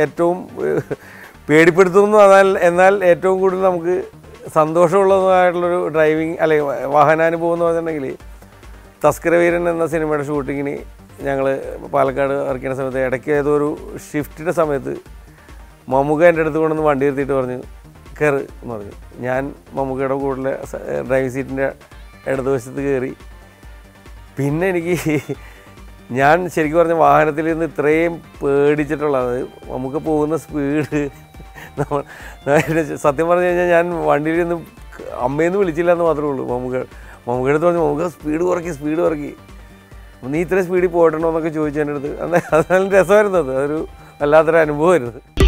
ഏറ്റവും ഏഹ്, പേടിപ്പെടുത്തുന്നു എന്നാൽ എന്നാൽ ഏറ്റവും കൂടുതൽ നമുക്ക് സന്തോഷമുള്ളതുമായിട്ടുള്ളൊരു ഡ്രൈവിംഗ് അല്ലെങ്കിൽ വാഹനാനുഭവം എന്ന് പറഞ്ഞിട്ടുണ്ടെങ്കിൽ തസ്കര വീരൻ എന്ന സിനിമയുടെ ഷൂട്ടിങ്ങിന് ഞങ്ങൾ പാലക്കാട് വർക്ക് ചെയ്യുന്ന സമയത്ത് ഇടയ്ക്ക് ഏതോ ഒരു ഷിഫ്റ്റിൻ്റെ സമയത്ത് മമ്മുക എൻ്റെ അടുത്ത് കൊണ്ടുവന്ന് വണ്ടി നിർത്തിയിട്ട് പറഞ്ഞു കയറ് എന്ന് പറഞ്ഞു ഞാൻ മമ്മുക്കയുടെ കൂടുതൽ ഡ്രൈവിംഗ് സീറ്റിൻ്റെ ഇടതുവശത്ത് കയറി പിന്നെ എനിക്ക് ഞാൻ ശരിക്കും പറഞ്ഞ വാഹനത്തിൽ നിന്ന് ഇത്രയും പേടിച്ചിട്ടുള്ളത് നമുക്ക് പോകുന്ന സ്പീഡ് നമ്മൾ സത്യം പറഞ്ഞു കഴിഞ്ഞാൽ ഞാൻ വണ്ടിയിൽ നിന്ന് അമ്മയെന്ന് വിളിച്ചില്ല എന്ന് മാത്രമേ ഉള്ളൂ നമുക്ക് നമുക്ക് അടുത്ത് പറഞ്ഞു നമുക്ക് സ്പീഡ് കുറയ്ക്കി സ്പീഡ് കുറയ്ക്കി നീ ഇത്രയും സ്പീഡിൽ പോയിട്ടുണ്ടോ എന്നൊക്കെ ചോദിച്ചു എൻ്റെ അടുത്ത് അന്ന് അതാണ് രസമായിരുന്നു അത് അതൊരു വല്ലാത്തൊരു അനുഭവമായിരുന്നു